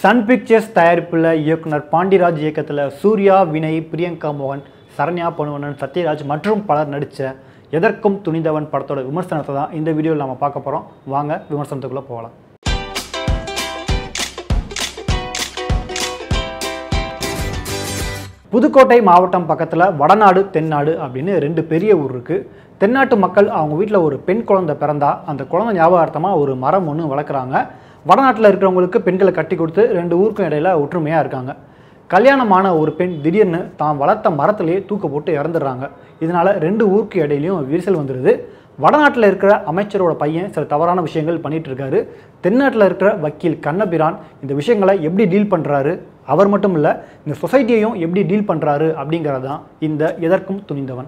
Sun pictures தயாரிப்பில் இயக்குனர் பாண்டிராஜ் இயக்கத்தில் சூர்யா வினய் பிரியங்கா மோகன் சரண்யா பொன்வனன் சத்யராஜ் மற்றும் பலர் நடித்த எதற்கும் துணிந்தவன் படத்தோட விமர்சனத்தை தான் இந்த வீடியோவில் நம்ம பார்க்க போகிறோம் வாங்க விமர்சனத்துக்குள்ளே போகலாம் புதுக்கோட்டை மாவட்டம் பக்கத்தில் வடநாடு தென்னாடு அப்படின்னு ரெண்டு பெரிய ஊர் இருக்குது தென்னாட்டு மக்கள் அவங்க வீட்டில் ஒரு பெண் குழந்தை பிறந்தா அந்த குழந்தை ஞாபகார்த்தமாக ஒரு மரம் ஒன்று வளர்க்குறாங்க வடநாட்டில் இருக்கிறவங்களுக்கு பெண்களை கட்டி கொடுத்து ரெண்டு ஊருக்கும் இடையில ஒற்றுமையாக இருக்காங்க கல்யாணமான ஒரு பெண் திடீர்னு தான் வளர்த்த மரத்திலேயே தூக்க போட்டு இறந்துடுறாங்க இதனால் ரெண்டு ஊருக்கு இடையிலையும் விரிசல் வந்துடுது வடநாட்டில் இருக்கிற அமைச்சரோட பையன் சில தவறான விஷயங்கள் பண்ணிட்டு இருக்காரு தென்னாட்டில் இருக்கிற வக்கீல் கண்ணபிரான் இந்த விஷயங்களை எப்படி டீல் பண்ணுறாரு அவர் மட்டும் இல்லை இந்த சொசைட்டியையும் எப்படி டீல் பண்ணுறாரு அப்படிங்கிறது தான் இந்த எதற்கும் துணிந்தவன்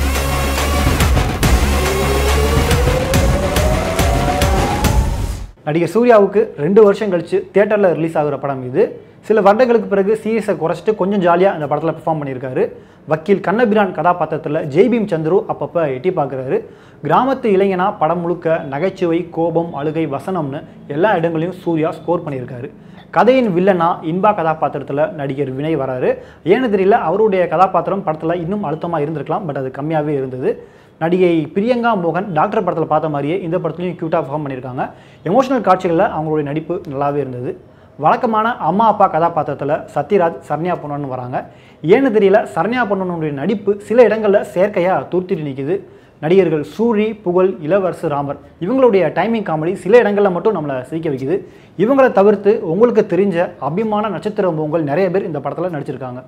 நடிகர் சூர்யாவுக்கு ரெண்டு வருஷம் கழிச்சு தியேட்டரில் ரிலீஸ் ஆகுற படம் இது சில வருடங்களுக்கு பிறகு சீரியஸை குறைச்சிட்டு கொஞ்சம் ஜாலியாக இந்த படத்தில் பெர்ஃபார்ம் பண்ணியிருக்காரு வக்கீல் கண்ணபிரான் கதாபாத்திரத்தில் ஜெய்பீம் சந்துரு அப்பப்போ எட்டி பார்க்குறாரு கிராமத்து இளைஞனா படம் முழுக்க நகைச்சுவை கோபம் அழுகை வசனம்னு எல்லா இடங்களையும் சூர்யா ஸ்கோர் பண்ணியிருக்காரு கதையின் வில்லனா இன்பா கதாபாத்திரத்தில் நடிகர் வினய் வராரு ஏன்னு தெரியல அவருடைய கதாபாத்திரம் படத்தில் இன்னும் அழுத்தமாக இருந்திருக்கலாம் பட் அது கம்மியாகவே இருந்தது நடிகை பிரியங்கா மோகன் டாக்டர் படத்தில் பார்த்த மாதிரியே இந்த படத்துலையும் க்யூட்டாக பெர்ஃபார்ம் பண்ணியிருக்காங்க எமோஷனல் காட்சிகளில் அவங்களுடைய நடிப்பு நல்லாவே இருந்தது வழக்கமான அம்மா அப்பா கதாபாத்திரத்தில் சத்யராஜ் சரண்யா பொன்னன் வராங்க ஏன்னு தெரியல சரண்யா பொன்னனுடைய நடிப்பு சில இடங்களில் செயற்கையாக தூர்த்திட்டு நிற்குது நடிகர்கள் சூரி புகழ் இளவரசு ராமர் இவங்களுடைய டைமிங் காமெடி சில இடங்களில் மட்டும் நம்மளை சிரிக்க வைக்குது இவங்களை தவிர்த்து உங்களுக்கு தெரிஞ்ச அபிமான நட்சத்திர முகங்கள் நிறைய பேர் இந்த படத்தில் நடிச்சிருக்காங்க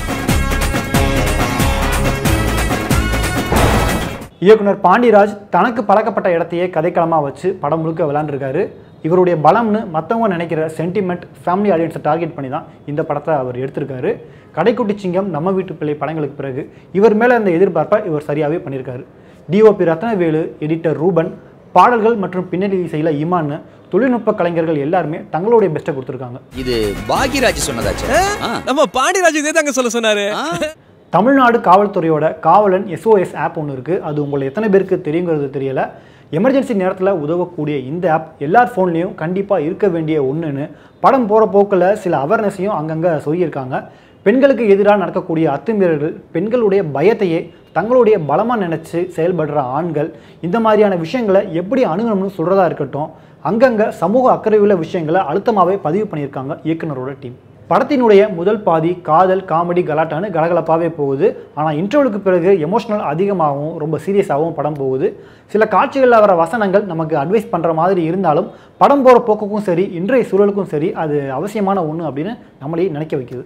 இயக்குனர் பாண்டிராஜ் தனக்கு பழக்கப்பட்ட இடத்தையே கதைக்களமாக வச்சு படம் முழுக்க விளாண்டுருக்காரு இவருடைய பலம்னு மற்றவங்க நினைக்கிற சென்டிமெண்ட் ஃபேமிலி ஆடியன்ஸை டார்கெட் பண்ணி தான் இந்த படத்தை அவர் எடுத்திருக்காரு கடைக்குட்டி சிங்கம் நம்ம வீட்டு பிள்ளை படங்களுக்கு பிறகு இவர் மேலே அந்த எதிர்பார்ப்பை இவர் சரியாகவே பண்ணியிருக்காரு டிஓபி ரத்னவேலு எடிட்டர் ரூபன் பாடல்கள் மற்றும் பின்னணி இசையில் இமான்னு தொழில்நுட்ப கலைஞர்கள் எல்லாருமே தங்களுடைய பெஸ்ட்டை கொடுத்துருக்காங்க இது பாக்யராஜ் சொன்னதாச்சு ஆ. நம்ம பாண்டியராஜ் இதே தாங்க சொல்ல சொன்னாரு ஆ. தமிழ்நாடு காவல்துறையோட காவலன் எஸ்ஓஎஸ் ஆப் ஒன்று இருக்குது அது உங்களை எத்தனை பேருக்கு தெரியுங்கிறது தெரியல எமர்ஜென்சி நேரத்தில் உதவக்கூடிய இந்த ஆப் எல்லார் ஃபோன்லேயும் கண்டிப்பாக இருக்க வேண்டிய ஒன்றுன்னு படம் போகிற போக்கில் சில அவேர்னஸையும் அங்கங்கே சொல்லியிருக்காங்க பெண்களுக்கு எதிராக நடக்கக்கூடிய அத்துமீறல்கள் பெண்களுடைய பயத்தையே தங்களுடைய பலமாக நினச்சி செயல்படுற ஆண்கள் இந்த மாதிரியான விஷயங்களை எப்படி அணுகணும்னு சொல்கிறதா இருக்கட்டும் அங்கங்கே சமூக அக்கறையுள்ள விஷயங்களை அழுத்தமாகவே பதிவு பண்ணியிருக்காங்க இயக்குனரோட டீம் படத்தினுடைய முதல் பாதி காதல் காமெடி கலாட்டான்னு கலகலப்பாகவே போகுது ஆனால் இன்டர்வலுக்கு பிறகு எமோஷனல் அதிகமாகவும் ரொம்ப சீரியஸாகவும் படம் போகுது சில காட்சிகளில் வர வசனங்கள் நமக்கு அட்வைஸ் பண்ணுற மாதிரி இருந்தாலும் படம் போகிற போக்குக்கும் சரி இன்றைய சூழலுக்கும் சரி அது அவசியமான ஒன்று அப்படின்னு நம்மளையே நினைக்க வைக்குது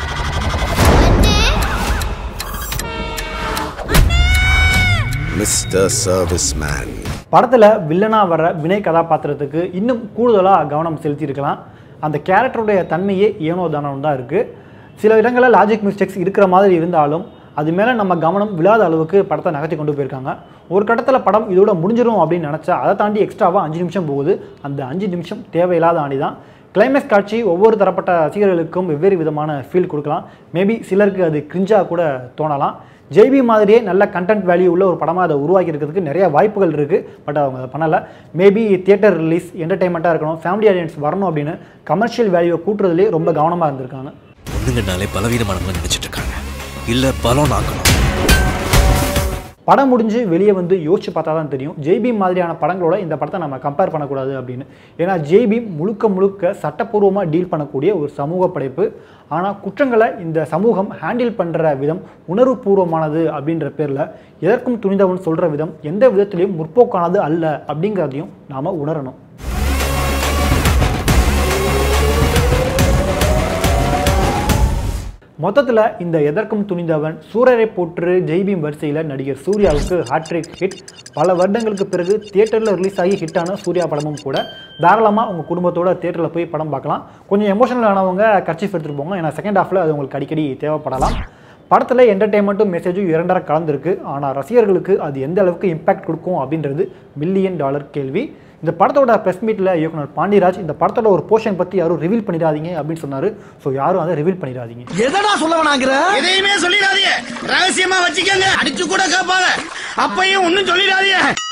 மிஸ்டர் சர்வீஸ் மேன் படத்தில் வில்லனாக வர வினய் கதாபாத்திரத்துக்கு இன்னும் கூடுதலாக கவனம் செலுத்தியிருக்கலாம் அந்த கேரக்டருடைய தன்மையே ஏனோ தானம் தான் இருக்குது சில இடங்களில் லாஜிக் மிஸ்டேக்ஸ் இருக்கிற மாதிரி இருந்தாலும் அது மேலே நம்ம கவனம் விழாத அளவுக்கு படத்தை நகர்த்தி கொண்டு போயிருக்காங்க ஒரு கட்டத்தில் படம் இதோட முடிஞ்சிடும் அப்படின்னு நினச்சா அதை தாண்டி எக்ஸ்ட்ராவாக அஞ்சு நிமிஷம் போகுது அந்த அஞ்சு நிமிஷம் தேவையில்லாத ஆணி தான் கிளைமேக்ஸ் காட்சி ஒவ்வொரு தரப்பட்ட ரசிகர்களுக்கும் வெவ்வேறு விதமான ஃபீல் கொடுக்கலாம் மேபி சிலருக்கு அது கிரிஞ்சாக கூட தோணலாம் ஜெய்பி மாதிரியே நல்ல கண்டென்ட் வேல்யூ உள்ள ஒரு படமாக அதை உருவாக்கி இருக்கிறதுக்கு நிறைய வாய்ப்புகள் இருக்குது பட் அவங்க அதை பண்ணலை மேபி தியேட்டர் ரிலீஸ் என்டர்டைன்மெண்ட்டாக இருக்கணும் ஃபேமிலி ஆடியன்ஸ் வரணும் அப்படின்னு கமர்ஷியல் வேல்யூவை கூட்டுறதுலேயே ரொம்ப கவனமாக இருந்திருக்காங்க பொண்ணுங்கனாலே பலவீனமானவங்க நினைச்சிட்டு இருக்காங்க இல்ல பலம் நாக்கணும் படம் முடிஞ்சு வெளியே வந்து யோசிச்சு பார்த்தா தான் தெரியும் ஜெய்பீம் மாதிரியான படங்களோட இந்த படத்தை நம்ம கம்பேர் பண்ணக்கூடாது அப்படின்னு ஏன்னா ஜெய்பீம் முழுக்க முழுக்க சட்டப்பூர்வமாக டீல் பண்ணக்கூடிய ஒரு சமூக படைப்பு ஆனால் குற்றங்களை இந்த சமூகம் ஹேண்டில் பண்ணுற விதம் உணர்வுபூர்வமானது அப்படின்ற பேரில் எதற்கும் துணிந்தவன் சொல்கிற விதம் எந்த விதத்திலையும் முற்போக்கானது அல்ல அப்படிங்கிறதையும் நாம் உணரணும் மொத்தத்தில் இந்த எதற்கும் துணிந்தவன் சூரரை போற்று ஜெய்பீம் வரிசையில் நடிகர் சூர்யாவுக்கு ஹாட்ரிக் ஹிட் பல வருடங்களுக்கு பிறகு தியேட்டரில் ரிலீஸ் ஆகி ஹிட்டான சூர்யா படமும் கூட தாராளமாக உங்கள் குடும்பத்தோட தியேட்டரில் போய் படம் பார்க்கலாம் கொஞ்சம் எமோஷனல் ஆனவங்க கர்ச்சீஃப் எடுத்துகிட்டு போங்க ஏன்னா செகண்ட் ஹாஃபில் அது உங்களுக்கு அடிக்கடி தேவைப்படலாம் படத்தில் என்டர்டெயின்மெண்ட்டும் மெசேஜும் இரண்டரை கலந்துருக்கு ஆனால் ரசிகர்களுக்கு அது எந்த அளவுக்கு இம்பாக்ட் கொடுக்கும் அப்படின்றது மில்லியன் டாலர் கேள்வி இந்த படத்தோட ப்ரெஸ் மீட்டில் இயக்குனர் பாண்டியராஜ் இந்த படத்தோட ஒரு போர்ஷன் பற்றி யாரும் ரிவீல் பண்ணிடாதீங்க அப்படின்னு சொன்னார் ஸோ யாரும் அதை ரிவீல் பண்ணிடாதீங்க எதடா சொல்ல வேணாங்கிற எதையுமே சொல்லிடாதீங்க ரகசியமா வச்சுக்கோங்க அடிச்சு கூட கேட்பாங்க அப்பையும் ஒண்ணும் சொல்லிடாதீங்க